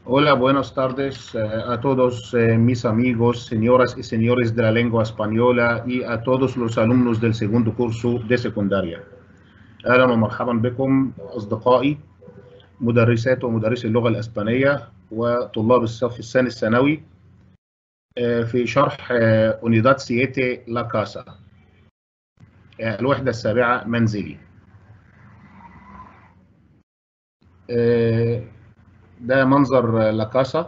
Hola, buenas tardes eh, a todos eh, mis amigos, señoras y señores de la lengua española y a todos los alumnos del segundo curso de secundaria. أهلا ومرحبا بكم أصدقائي مدرسات ومدرسي اللغة الإسبانية وطلاب الصف الثاني الثانوي آه، في شرح أونيداد سيتي لا كاسا آه، الوحدة السابعة منزلي آه، ده منظر لا كاسا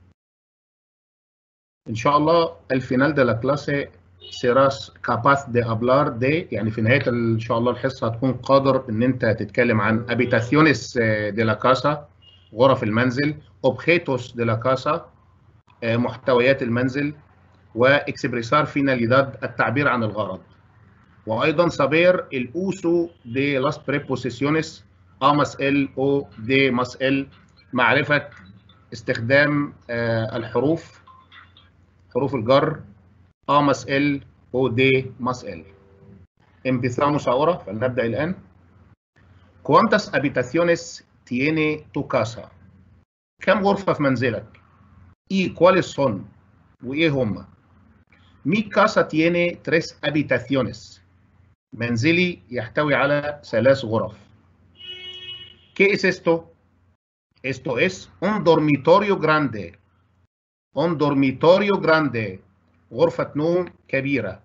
ان شاء الله الفينال de la clase serás capaz de hablar de يعني في نهايه ان شاء الله الحصه هتكون قادر ان انت تتكلم عن habitaciones de la casa غرف المنزل objetos de la casa محتويات المنزل واكسبريسار finalidad التعبير عن الغرض وايضا saber el uso de las preposiciones a más el o de más el معرفة استخدام الحروف حروف الجر A más L o D más L. Empezamos ahora, فلنبدأ الآن. ¿Cuántas habitaciones tiene tu casa? كم غرفة في منزلك؟ ¿Y cuáles son؟ وإيه هم؟ Mi casa tiene tres habitaciones. منزلي يحتوي على ثلاث غرف. ¿Qué es esto؟ Esto es un dormitorio grande. Un dormitorio grande. غرفة نوم كبيرة.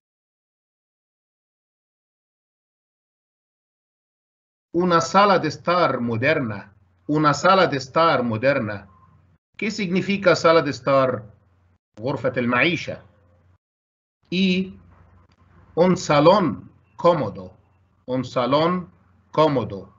Una sala de estar moderna. Una sala de estar moderna. ¿Qué significa sala de estar? غرفة المعيشة. Y un salón cómodo. Un salón cómodo.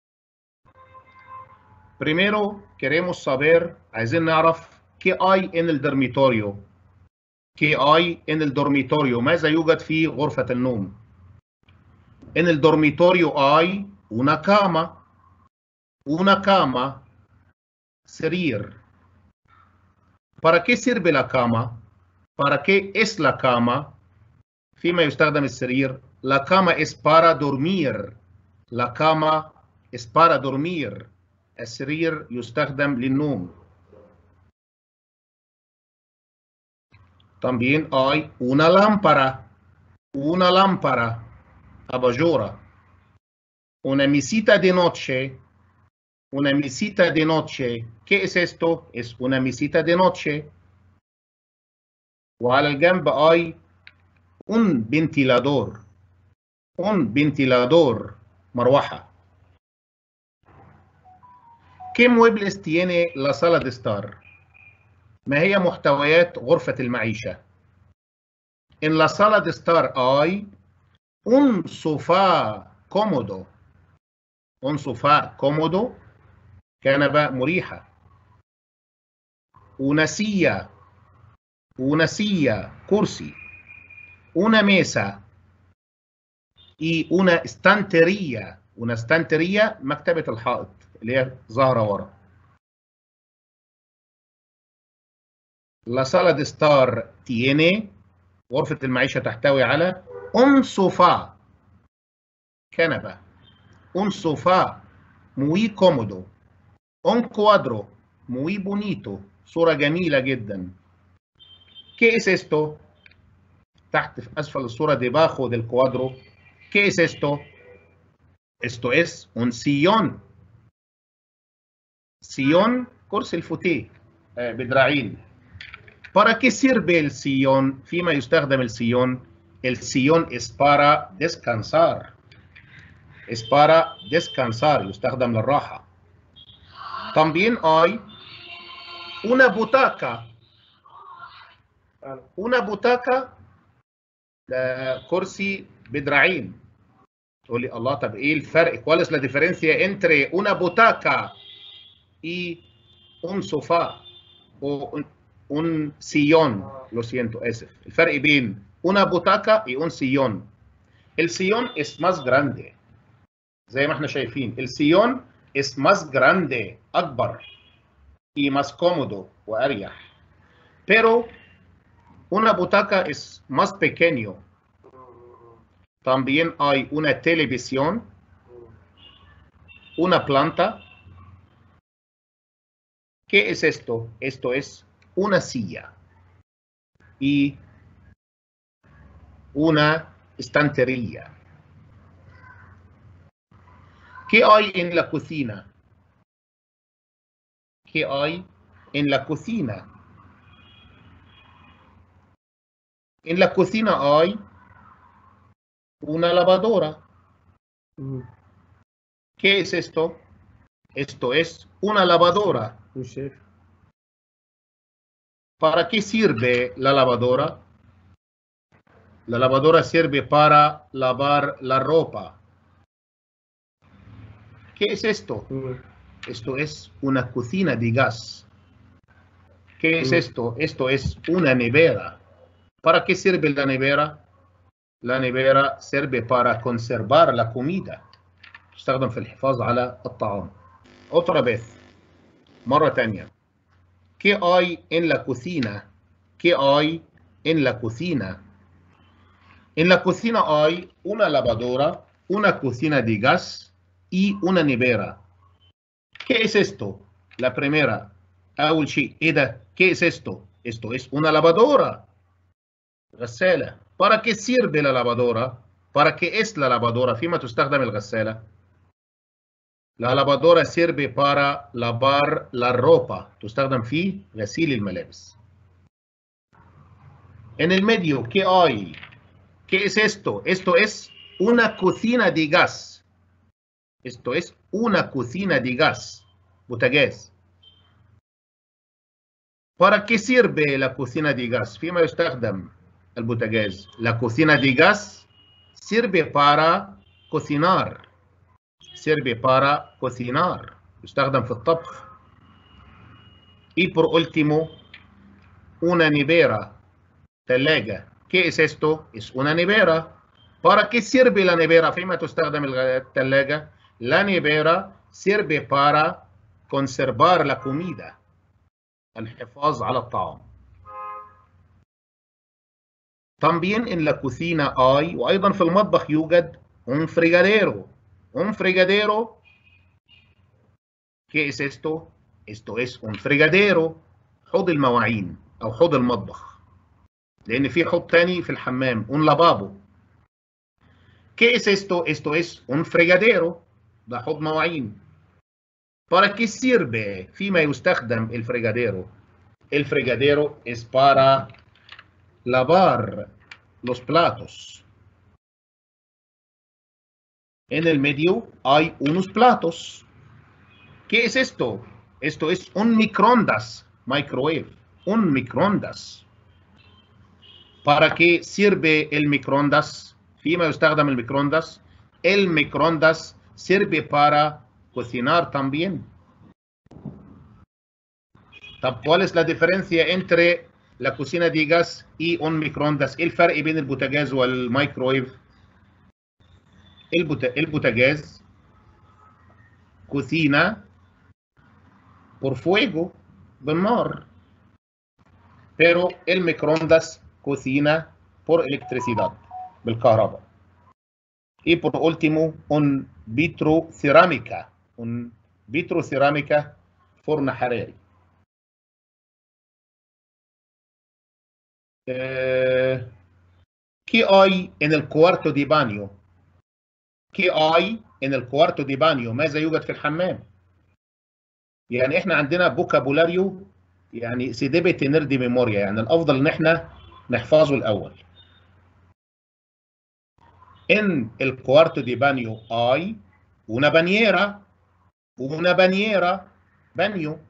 Primero queremos saber, عايزين نعرف qué hay en el dormitorio. qué hay en el dormitorio. ماذا يوجد في غرفة النوم؟ En el dormitorio hay una cama. Una cama. سرير. ¿Para qué sirve la cama? ¿Para qué es la cama? فيما يستخدم السرير. La cama es para dormir. La cama es para dormir. السرير يستخدم للنوم. También hay una lámpara. Una lámpara. Abajura. Una mesita de noche. Una mesita de noche. ¿Qué es esto? Es una mesita de noche. وعلى الجنب hay un ventilador. Un ventilador. مروحة. ¿Qué muebles tiene la sala de estar? ما هي محتويات غرفة المعيشة؟ En la sala de estar hay un sofá cómodo. Un sofá cómodo. كنبة مريحة. Una silla. Una silla. كرسي. Una mesa. Y una estantería. Una estantería مكتبة الحائط. اللي هي ظاهرة ورا. La sala de estar tiene غرفة المعيشة تحتوي على un sofá كنبة un sofá muy cómodo un cuadro muy bonito صورة جميلة جدا ¿Qué es esto? تحت في أسفل الصورة debajo del cuadro ¿Qué es esto? Esto es un sillón sillón كرسي الفوتيه بدراعين ¿Para qué sirve el sillón? فيما يستخدم السيون el sillón es para descansar es para descansar يستخدم للراحة también hay una butaca una butaca كرسي بدراعين تقول لي الله طب ايه الفرق cuál es la diferencia entre una butaca y un sofá o un, un sillón, lo siento, ese. El فرق بين una butaca y un sillón. El sillón es más grande. زي ما احنا شايفين. El sillón es más grande, أكبر y más cómodo وأريح. Pero una butaca es más pequeño. También hay una televisión, una planta, ¿Qué es esto? Esto es una silla y una estantería. ¿Qué hay en la cocina? ¿Qué hay en la cocina? En la cocina hay una lavadora. ¿Qué es esto? Esto es una lavadora. Un chef. ¿Para qué sirve la lavadora? La lavadora sirve para lavar la ropa. ¿Qué es esto? Esto es una cocina de gas. ¿Qué es Mm. esto? Esto es una nevera. ¿Para qué sirve la nevera? La nevera sirve para conservar la comida. تستخدم في الحفاظ على الطعام. Otra vez. مرة تانية. ¿Qué hay en la cocina? ¿Qué hay en la cocina? En la cocina hay una lavadora, una cocina de gas y una nevera. ¿Qué es esto? La primera. أول شيء إيه ده؟ ¿Qué es esto? Esto es una lavadora. غسالة. ¿Para qué sirve la lavadora? ¿Para qué es la lavadora? فيما تستخدم الغسالة. La lavadora sirve para lavar la ropa. تستخدم في غسيل الملابس. En el medio, ¿qué hay? ¿Qué es esto? Esto es una cocina de gas. Esto es una cocina de gas. بوتاجاز. ¿Para qué sirve la cocina de gas? فيما يستخدم البوتاجاز. La cocina de gas sirve para cocinar. sirve para cocinar. يستخدم في الطبخ. Y por último, una nevera. ثلاجة. ¿Qué es esto? Es una nevera. ¿Para qué sirve la nevera? فيما تستخدم الثلاجة. La nevera sirve para conservar la comida. الحفاظ على الطعام. También en la cocina hay, وأيضا في المطبخ يوجد un fregadero. Un fregadero. ¿Qué es esto? Esto es un fregadero. حوض المواعين أو حوض المطبخ. لأن في حوض تاني في الحمام. Un lavabo. ¿Qué es esto? Esto es un fregadero. ده حوض مواعين. ¿Para qué sirve فيما يستخدم el fregadero? El fregadero es para lavar los platos. En el medio hay unos platos. ¿Qué es esto? Esto es un microondas, microwave, un microondas. ¿Para qué sirve el microondas? فيما يستخدم الميكروondas. El microondas sirve para cocinar también. طب ¿Cuál es la diferencia entre la cocina de gas y un microondas؟ إيه الفرق بين البوتاجاز والميكرويف؟ البوت- البوتاجاز cocina por fuego, بالنار. Pero el microondas cocina por electricidad, بالكهرباء. Y por último, un vitrocerámica, un vitrocerámica فرن حراري. Eh, ¿Qué hay en el cuarto de baño? ¿Qué hay en el cuarto de baño؟ ماذا يوجد في الحمام؟ يعني احنا عندنا فوكابولاريو يعني si debe tener de memoria يعني الافضل ان احنا نحفظه الاول. En el cuarto de baño hay una bañera, una bañera, baño,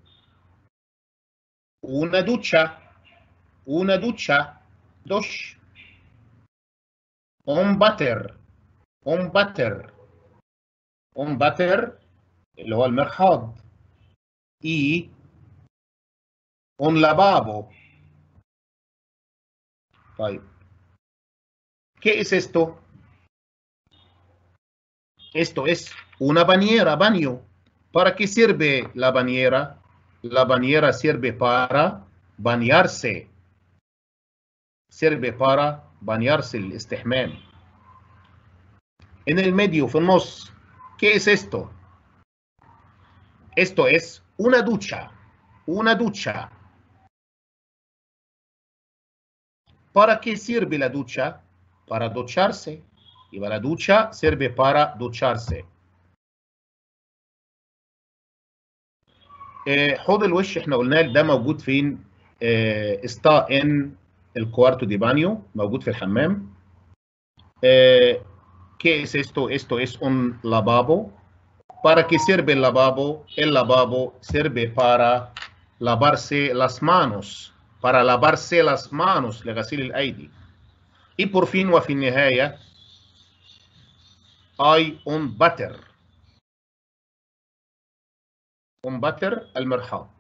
una ducha, una ducha, dush, un butter, un butter, un butter اللي هو المرحاض y un lavabo. طيب ¿Qué es esto? Esto es una bañera, baño. ¿Para qué sirve la bañera? La bañera sirve para bañarse. Sirve para bañarse el استحمام. En el medio, في النص, ¿qué es esto? Esto es una ducha. una ducha. ¿Para qué sirve la ducha? Para ducharse. Y la ducha sirve para ducharse. حوض الوش احنا قلنا ده موجود فين؟ استا ان الكوارتو دي بانيو موجود في الحمام. ¿Qué es esto? Esto es un lavabo. ¿Para qué sirve el lavabo? El lavabo sirve para lavarse las manos. Para lavarse las manos لغسيل الأيدي. Y por fin وفي النهاية hay un butter. Un butter المرحاض.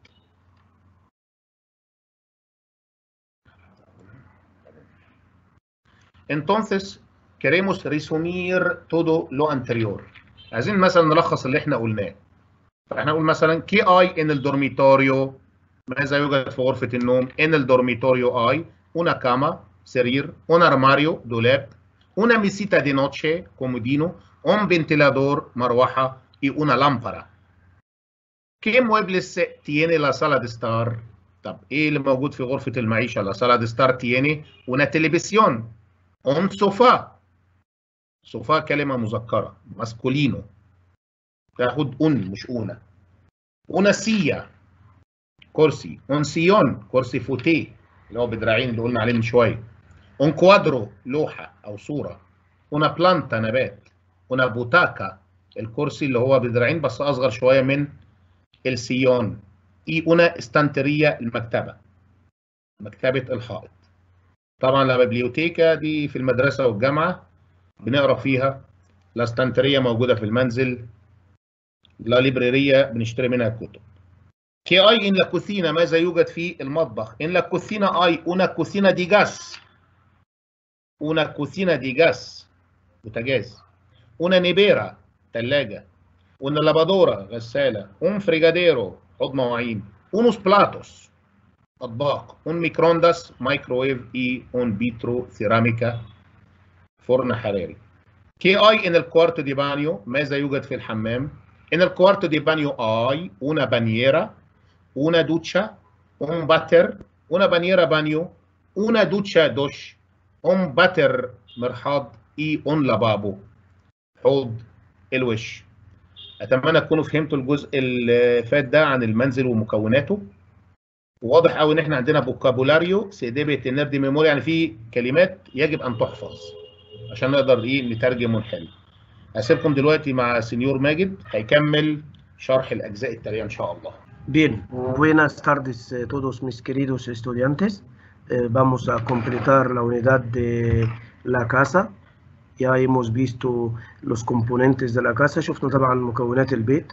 Entonces, queremos resumir todo lo anterior. عايزين مثلا نلخص اللي احنا قلناه. فاحنا نقول مثلا كي اي ان الدورميتوريو ماذا يوجد في غرفة النوم؟ ان الدورميتوريو اي una cama سرير un armario دولاب una mesita de noche comodino un ventilador مروحة y una lámpara. ¿Qué muebles tiene la sala de estar? طب ايه اللي موجود في غرفة المعيشة؟ la sala de estar tiene una televisión un sofá سوفا كلمة مذكرة ماسكولينو تاخد أن مش أونة أونا سيا كرسي أون سيون كرسي فوتيه اللي هو بدراعين اللي قلنا عليه من شوية أون كوادرو لوحة أو صورة أونا بلانتا نبات أونا بوتاكا الكرسي اللي هو بدراعين بس أصغر شوية من السيون إي أونا استانترية المكتبة مكتبة الحائط طبعا لا بيبليوتيكا دي في المدرسة والجامعة بنقرا فيها لا استانترية موجودة في المنزل لا ليبريرية بنشتري منها كتب كي اي ان لا كوسينا ماذا يوجد في المطبخ ان لا كوسينا اي una كوسينا دي جاس una كوسينا دي جاس بوتاجاز una نيبيرا ثلاجة una لابادورا غسالة un فريجاديرو حوض مواعين unos platos اطباق un ميكرونداس مايكرويف اي un بيترو سيراميكا فرن حراري كي اي ان الكوارتو دي بانيو ماذا يوجد في الحمام ان الكوارتو دي بانيو اي una bañera una ducha un batter una bañera baño una ducha دوش un batter مرحاض اي un lavabo حوض الوش اتمنى تكونوا فهمتوا الجزء اللي فات ده عن المنزل ومكوناته واضح قوي ان احنا عندنا فوكابولاريو سيديبي تنر دي ميموريا يعني في كلمات يجب ان تحفظ عشان نقدر ايه نترجم ونحل هسيبكم دلوقتي مع سنيور ماجد هيكمل شرح الاجزاء التاليه ان شاء الله Bien, buenas tardes a todos mis queridos estudiantes. Eh, vamos a completar la unidad de la casa. Ya hemos visto los componentes de la casa, شفنا طبعا مكونات البيت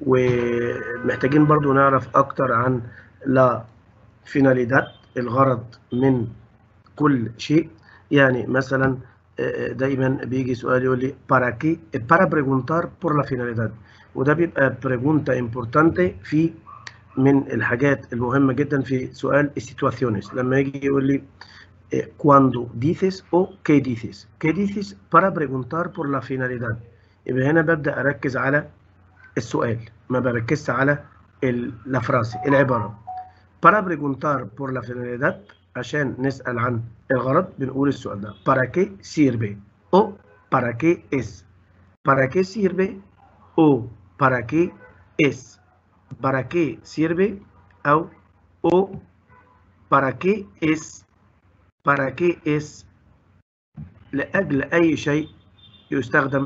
ومحتاجين برضو نعرف أكتر عن la finalidad الغرض من كل شيء يعني مثلا دايما بيجي سؤال يقول لي para qué para preguntar por la finalidad وده بيبقى pregunta importante في من الحاجات المهمة جدا في سؤال situaciones لما يجي يقول لي cuando dices o qué dices qué dices para preguntar por la finalidad يبقى هنا ببدأ أركز على السؤال ما بركزش على la frase العبارة para preguntar por la finalidad عشان نسأل عن الغرض بنقول السؤال ده para qué sirve o para qué es para qué sirve o para qué es para qué sirve أو o para qué es para qué es لأجل أي شيء يستخدم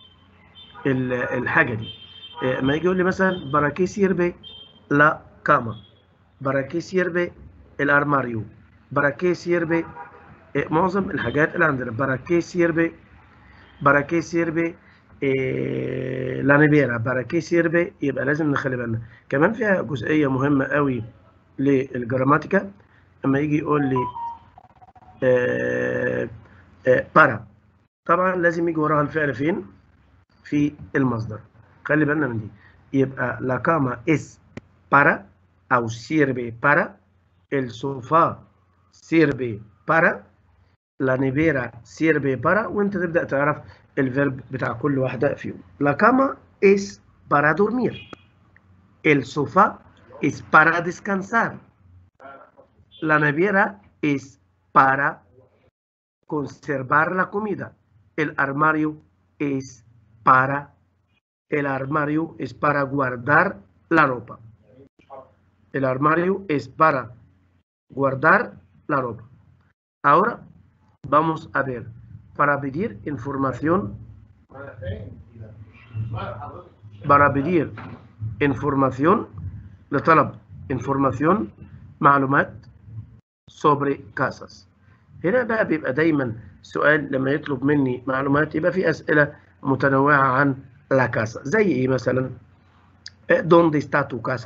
الحاجة دي ما يجي يقول لي مثلا para qué sirve la cama para qué sirve el armario para qué sirve معظم الحاجات اللي عندنا para qué sirve para qué sirve لا نبيرة para qué sirve يبقى لازم نخلي بالنا كمان فيها جزئية مهمة قوي للجراماتيكا اما يجي يقول لي para طبعا لازم يجي وراها الفعل فين في المصدر خلي بالنا من دي يبقى la cama es para أو sirve para el sofá sirve para la nevera sirve para وانت تبدأ تعرف الفيرب بتاع كل واحدة فيهم la cama es para dormir el sofá es para descansar. La nevera es para conservar la comida. El armario es para el armario es para guardar la ropa. El armario es para guardar la ropa. Ahora vamos a ver para pedir información para pedir información لطلب información معلومات sobre casas هنا بقى بيبقى دايما سؤال لما يطلب مني معلومات يبقى في أسئلة متنوعة عن la casa زي ايه مثلا ¿Dónde está tu casa?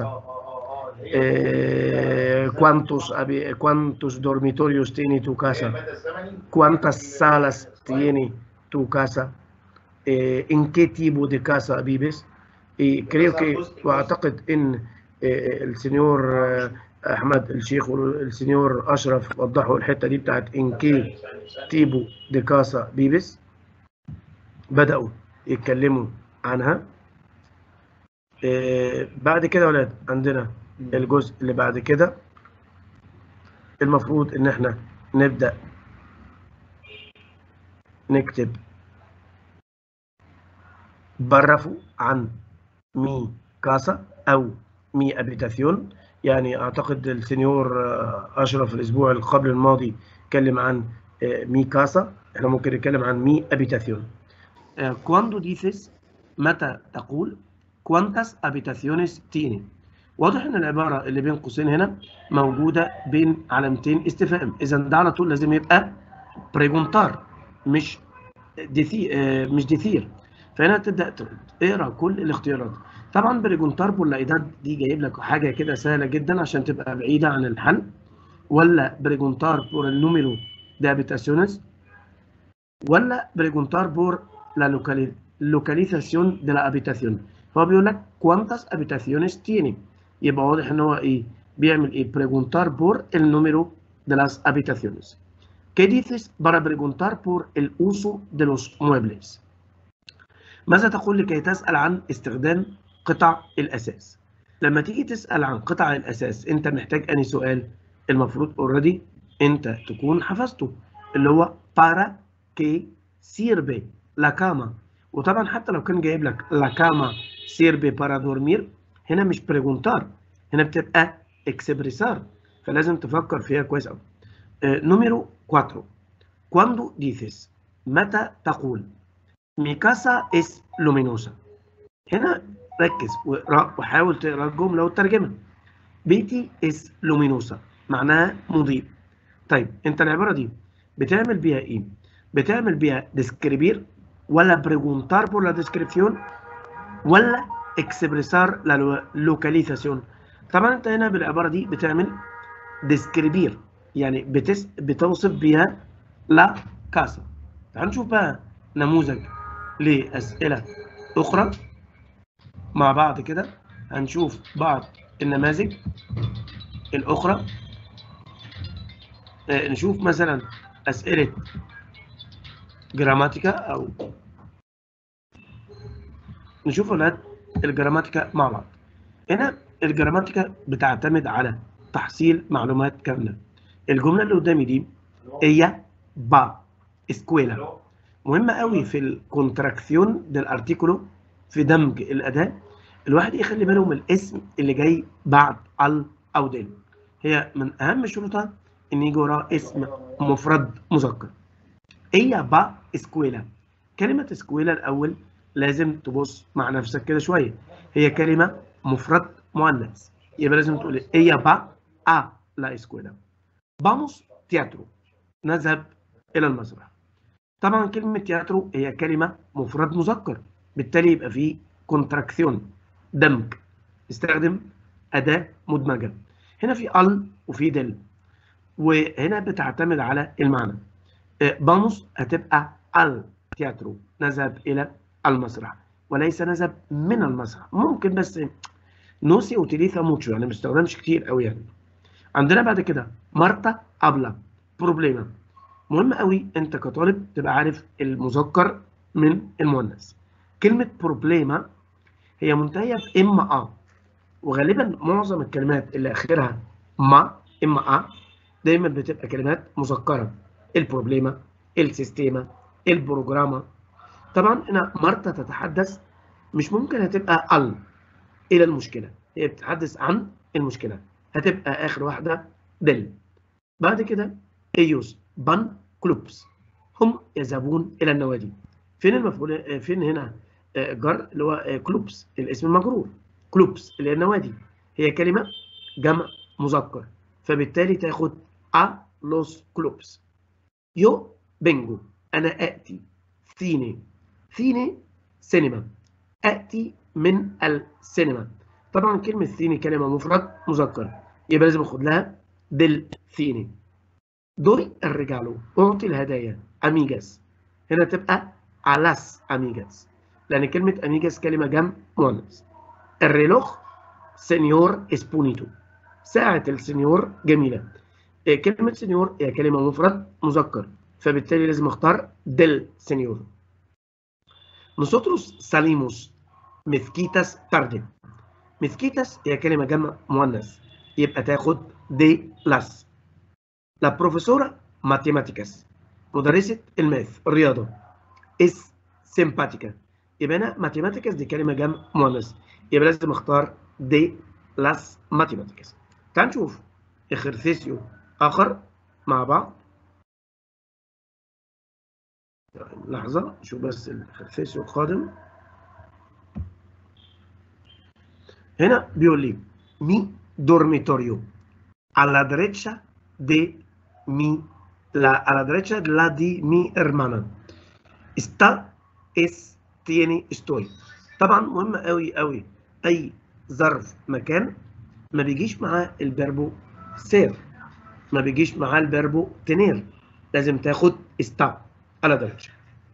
Eh, ¿cuántos, ¿Cuántos dormitorios tiene tu casa? ¿Cuántas salas tiene tu casa? Eh, ¿En qué tipo de casa vives? Y creo que واعتقد ان السنيور احمد الشيخ والسنيور اشرف وضحوا الحته دي بتاعت ان كي تيبو دي كاسا بيبس بداوا يتكلموا عنها آه بعد كده يا ولاد عندنا الجزء اللي بعد كده المفروض ان احنا نبدا نكتب برفوا عن مي كاسا او مي ابيتاسيون يعني اعتقد السنيور اشرف الاسبوع اللي قبل الماضي اتكلم عن مي كاسا احنا ممكن نتكلم عن مي ابيتاسيون cuando dices متى تقول cuántas habitaciones tiene واضح ان العباره اللي بين قوسين هنا موجوده بين علامتين استفهام اذا ده على طول لازم يبقى بريجونتار مش ديثي مش ديثير فهنا تبدا تقرا كل الاختيارات طبعا بريجونتار بولايداد دي جايب لك حاجه كده سهله جدا عشان تبقى بعيده عن الحل ولا بريجونتار بور النوميرو de habitaciones ولا بريجونتار بور la localización de la habitación فهو بيقول لك cuántas habitaciones tiene يبقى واضح ان هو ايه بيعمل ايه preguntar por el número de las habitaciones ¿qué dices para preguntar por el uso de los muebles ماذا تقول لكي تسأل عن استخدام قطع الأساس لما تيجي تسأل عن قطع الأساس أنت محتاج أني سؤال المفروض اوريدي أنت تكون حفظته اللي هو para que sirve la cama وطبعا حتى لو كان جايب لك la cama sirve para dormir هنا مش preguntar هنا بتبقى expresar فلازم تفكر فيها كويس قوي نمرو 4 cuando dices متى تقول mi casa es luminosa هنا ركز وحاول تقرا الجمله والترجمه بيتي es luminosa معناها مضيء طيب انت العباره دي بتعمل بيها ايه بتعمل بيها describir ولا preguntar por la descripción ولا expresar la localización طبعا انت هنا بالعباره دي بتعمل describir يعني بتس بتوصف بيها لا كاسا تعال نشوف بقى نموذج لاسئله اخرى مع بعض كده هنشوف بعض النماذج الاخرى آه نشوف مثلا اسئله جراماتيكا او نشوف ولاد الجراماتيكا مع بعض هنا الجراماتيكا بتعتمد على تحصيل معلومات كامله الجمله اللي قدامي دي هي با اسكويلا مهمه قوي في الكونتراكسيون ديل في دمج الاداه الواحد يخلي باله من الاسم اللي جاي بعد ال او ديل هي من اهم شروطها ان يجي وراها اسم مفرد مذكر هي با اسكويلا كلمه اسكويلا الاول لازم تبص مع نفسك كده شويه هي كلمه مفرد مؤنث يبقى لازم تقول هي با ا لا اسكويلا vamos teatro نذهب الى المسرح طبعا كلمه تياترو هي كلمه مفرد مذكر بالتالي يبقى فيه كونتراكسيون دمج استخدم اداه مدمجه هنا في ال وفي دل وهنا بتعتمد على المعنى باموس هتبقى ال تياترو نذهب الى المسرح وليس نذهب من المسرح ممكن بس نوسي اوتيليثا موتشو يعني ما بيستخدمش كتير قوي يعني عندنا بعد كده مارتا ابلا بروبليما مهم قوي انت كطالب تبقى عارف المذكر من المؤنث كلمه بروبليما هي منتهيه في اما ا وغالبا معظم الكلمات اللي اخرها ما اما ا دايما بتبقى كلمات مذكره البروبليما السيستيما البروجراما طبعا هنا مارتا تتحدث مش ممكن هتبقى ال الى المشكله هي بتتحدث عن المشكله هتبقى اخر واحده دل بعد كده ايوس بان كلوبس هم يذهبون الى النوادي فين المفعول فين هنا جر اللي هو كلوبس الاسم المجرور كلوبس اللي هي النوادي هي كلمه جمع مذكر فبالتالي تاخد ا لوس كلوبس يو بنجو انا اتي ثيني ثيني سينما اتي من السينما طبعا كلمه ثيني كلمه مفرد مذكر يبقى لازم اخد لها دل ثيني دوي الرجالو اعطي الهدايا اميجاس هنا تبقى alas amigas لان كلمه اميجاس كلمه جمع مؤنث الريلوخ سينيور اسبونيتو ساعه السنيور جميله كلمه سنيور هي كلمه مفرد مذكر فبالتالي لازم اختار دل سنيور nosotros salimos mezquitas tarde mezquitas هي كلمه جمع مؤنث يبقى تاخد دي لاس لا بروفيسورا ماتيماتيكاس مدرسة الماث الرياضة اس سيمباتيكا يبقى أنا ماتيماتيكاس دي كلمة جمع مؤنث يبقى لازم أختار دي لاس ماتيماتيكاس تعال نشوف اخرثيسيو آخر مع بعض لحظة شوف بس الاخرثيسيو القادم هنا بيقول لي مي dormitorio a la derecha de mi la, a la derecha de la de mi hermana está es tiene estoy طبعا مهم قوي قوي اي ظرف مكان ما بيجيش معاه الفيربو سير ما بيجيش معاه الفيربو تنير لازم تاخد está a la derecha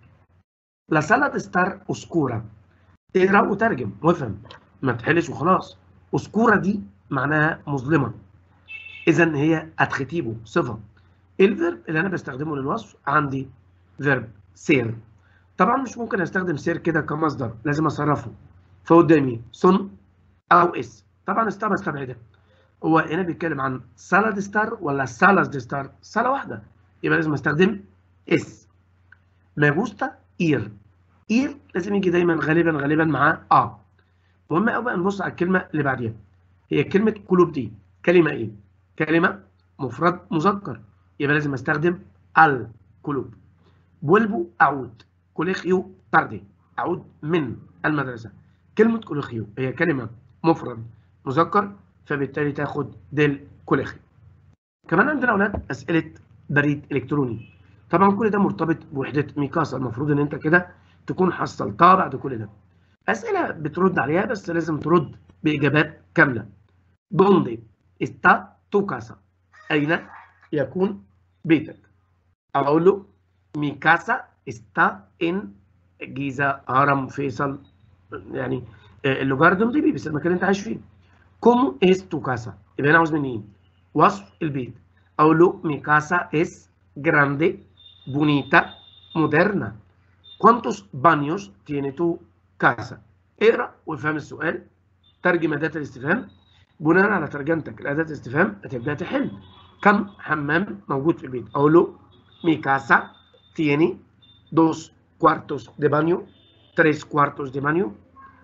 la sala de estar oscura اقرا وترجم وافهم ما تحلش وخلاص oscura دي معناها مظلمه اذا هي ادختيبو صفه الفيرب اللي انا بستخدمه للوصف عندي فيرب سير طبعا مش ممكن استخدم سير كده كمصدر لازم اصرفه فقدامي سن او اس طبعا استا بستبعدها هو هنا بيتكلم عن سالاد ستار ولا سالاس دي ستار ساله واحده يبقى لازم استخدم اس ما جوستا اير اير لازم يجي دايما غالبا غالبا معاه اه مهم قوي بقى نبص على الكلمه اللي بعديها هي كلمة كلوب دي كلمة إيه؟ كلمة مفرد مذكر يبقى لازم أستخدم الكلوب بولبو أعود كوليخيو تاردي أعود من المدرسة كلمة كوليخيو هي كلمة مفرد مذكر فبالتالي تاخد ديل كوليخيو كمان عندنا أولاد أسئلة بريد إلكتروني طبعا كل ده مرتبط بوحدة ميكاسا المفروض إن أنت كده تكون حصلتها بعد كل ده أسئلة بترد عليها بس لازم ترد بإجابات كاملة ¿Dónde está tu casa? أين يكون بيتك؟ أقول له mi casa está en جيزة هرم فيصل يعني اللوجار دي بس المكان اللي أنت عايش فيه. ¿Cómo es tu casa؟ يبقى أنا عاوز مني إيه؟ وصف البيت. أقول له mi casa es grande, bonita, moderna. ¿Cuántos baños tiene tu casa؟ اقرأ وافهم السؤال ترجم أداة الاستفهام بناء على ترجمتك لأداة الاستفهام هتبدأ تحل كم حمام موجود في البيت أقول له mi casa tiene dos cuartos de baño tres cuartos de baño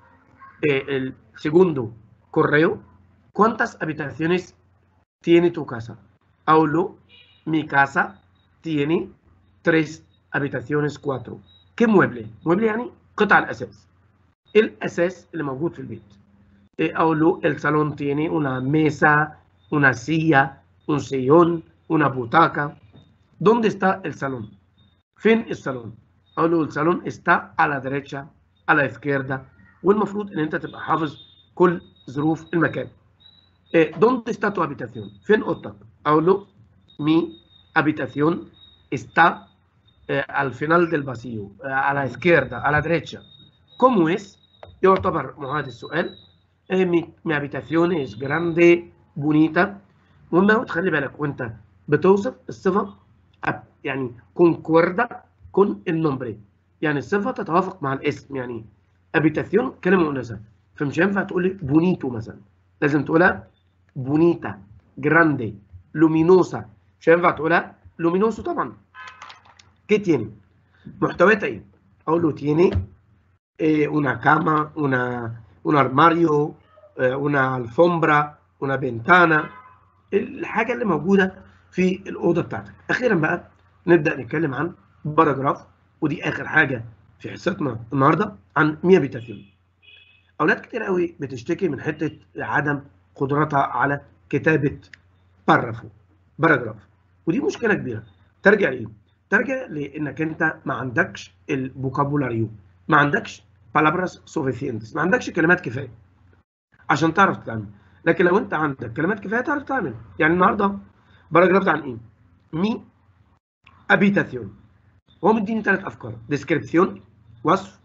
eh, el segundo correo ¿cuántas habitaciones tiene tu casa? أقول له mi casa tiene tres habitaciones cuatro ¿qué mueble? mueble يعني قطع الأساس الأساس اللي موجود في البيت أقول له el salón tiene una mesa, una silla, un sillón, una butaca. ¿Dónde está el salón? فين الصالون؟ أقول له الصالون está a la derecha, a la izquierda والمفروض إن أنت تبقى حافظ كل ظروف المكان. ¿Dónde está tu habitación? فين أوضتك؟ أقول له mi habitación está eh, al final del vacío, a la izquierda, a la derecha. ¿Cómo es? يعتبر معاد السؤال eh, mi, mi habitación es grande bonita مهم قوي تخلي بالك وانت بتوصف الصفه يعني concuerda con el nombre يعني الصفه تتوافق مع الاسم يعني habitación كلمه مؤنثه فمش هينفع تقول لي بونيتو مثلا لازم تقولها بونيتا جراندي لومينوسا مش هينفع تقولها لومينوسو طبعا كي تيني محتوياتها ايه؟ اقول له تيني eh, una cama, una, un armario, eh, una alfombra, una ventana الحاجه اللي موجوده في الاوضه بتاعتك اخيرا بقى نبدا نتكلم عن باراجراف ودي اخر حاجه في حصتنا النهارده عن ميا بيتافيون اولاد كتير قوي بتشتكي من حته عدم قدرتها على كتابه بارافو باراجراف ودي مشكله كبيره ترجع لايه ترجع لانك انت ما عندكش الفوكابولاريو ما عندكش بالابراس سوفيسينتس ما عندكش كلمات كفايه عشان تعرف تتعامل لكن لو انت عندك كلمات كفايه تعرف تعمل يعني النهارده باراجراف عن ايه مي ابيتاسيون هو مديني ثلاث افكار ديسكريبسيون وصف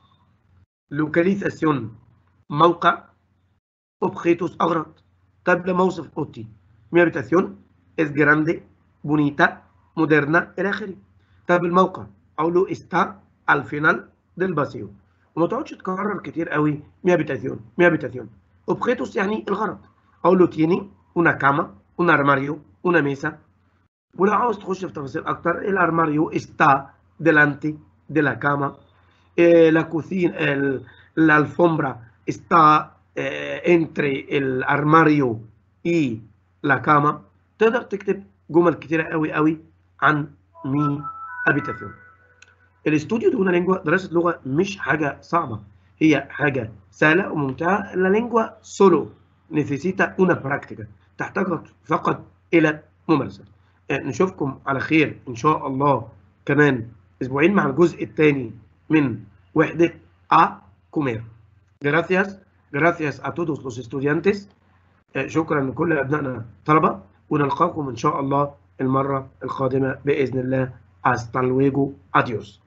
لوكاليزاسيون موقع اوبخيتوس اغراض طب لما اوصف اوضتي مي ابيتاسيون اس جراندي بونيتا مودرنا الى اخره طب الموقع اقول له استا al final del vacío وما تقعدش تكرر كتير قوي مي ابيتاسيون مي ابيتاسيون اوبخيتوس يعني الغرض اقول له تيني una cama un armario una mesa ولو عاوز تخش في تفاصيل اكتر الارماريو está delante de la cama eh, la cocina el, la alfombra está eh, entre el armario y la cama تقدر تكتب جمل كتيرة قوي قوي عن مي ابيتاسيون الاستوديو دي لينجوا دراسة لغة مش حاجة صعبة هي حاجة سهلة وممتعة la lengua solo necesita una práctica تحتاج فقط إلى ممارسة نشوفكم على خير إن شاء الله كمان أسبوعين مع الجزء الثاني من وحدة A comer gracias gracias a todos los estudiantes شكرا لكل أبنائنا طلبة ونلقاكم إن شاء الله المرة القادمة بإذن الله hasta luego adiós